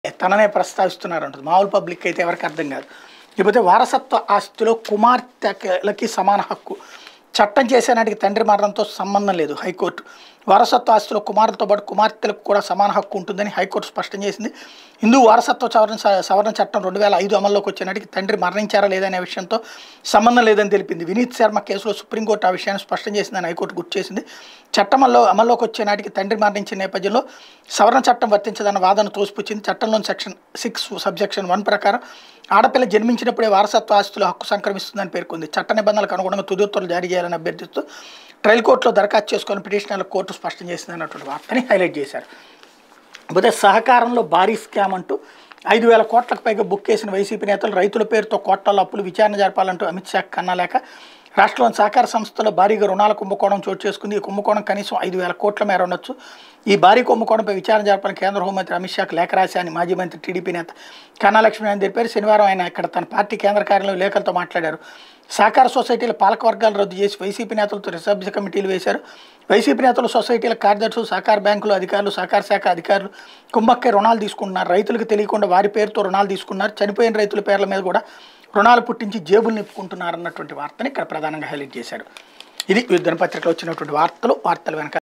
తననే ప్రస్తావిస్తున్నారంటుంది మామూలు పబ్లిక్ అయితే ఎవరికి అర్థం కాదు లేకపోతే వారసత్వ ఆస్తిలో కుమార్తెలకి సమాన హక్కు చట్టం చేసేనాటికి తండ్రి మరణంతో సంబంధం లేదు హైకోర్టు వారసత్వ ఆస్తిలో కుమారులతో పాటు కుమార్తెలకు కూడా సమాన హక్కు ఉంటుందని హైకోర్టు స్పష్టం చేసింది హిందూ వారసత్వ సవరణ సవరణ చట్టం రెండు వేల ఐదు అమల్లోకి వచ్చేనాటికి తండ్రి మరణించారా లేదనే విషయంతో సంబంధం లేదని తెలిపింది వినీత్ శర్మ కేసులో సుప్రీంకోర్టు ఆ విషయాన్ని స్పష్టం చేసిందని హైకోర్టు గుర్తు చేసింది చట్టంలో అమల్లోకి వచ్చే నాటికి తండ్రి మరణించిన నేపథ్యంలో సవరణ చట్టం వర్తించదన్న వాదన తోసిపుచ్చింది చట్టంలోని సెక్షన్ సిక్స్ సబ్జెక్షన్ వన్ ప్రకారం ఆడపిల్ల జన్మించినప్పుడే వారసత్వ ఆస్తుల హక్కు సంక్రమిస్తుందని పేర్కొంది చట్ట నిబంధనలకు అనుగుణంగా తుది ఉత్తర్వులు జారీ చేయాలని అభ్యర్థిస్తూ ట్రయల్ కోర్టులో దరఖాస్తు చేసుకొని పిటిషనర్లకు కోర్టు స్పష్టం చేసింది అన్నటువంటి వార్తని హైలైట్ చేశారు పోతే సహకారంలో భారీ స్కామ్ అంటూ ఐదు వేల కోట్లకు పైగా బుక్ చేసిన వైసీపీ నేతలు రైతుల పేరుతో కోట్ల అప్పులు విచారణ జరపాలంటూ అమిత్ షా కన్నాలేక రాష్ట్రంలోని సహకార సంస్థలో భారీగా రుణాల కుంభకోణం చోటు చేసుకుంది ఈ కుంభకోణం కనీసం ఐదు వేల కోట్ల మేర ఉండొచ్చు ఈ భారీ కుంభకోణంపై విచారణ జరపాలని కేంద్ర హోంమంత్రి అమిత్ షాకు లేఖ రాశాని మాజీ మంత్రి టీడీపీ నేత కన్నా లక్ష్మీ అని తెలిపారు శనివారం ఆయన ఇక్కడ తన పార్టీ కేంద్ర కార్యాలయంలో లేఖలతో మాట్లాడారు సహకార సొసైటీల పాలక వర్గాలు రద్దు చేసి వైసీపీ నేతలతో రిసభ్య కమిటీలు వేశారు వైసీపీ నేతలు సొసైటీల కార్యదర్శులు సహకార బ్యాంకులు అధికారులు సహకార శాఖ అధికారులు కుంభక్కే రుణాలు తీసుకుంటున్నారు రైతులకు తెలియకుండా వారి పేరుతో రుణాలు తీసుకున్నారు చనిపోయిన రైతుల పేర్ల మీద కూడా రుణాలు పుట్టించి జేబులు నింపుకుంటున్నారు అన్నటువంటి వార్తని ఇక్కడ ప్రధానంగా హైలైట్ చేశారు ఇది దినపత్రికలో వచ్చినటువంటి వార్తలు వార్తలు వెనక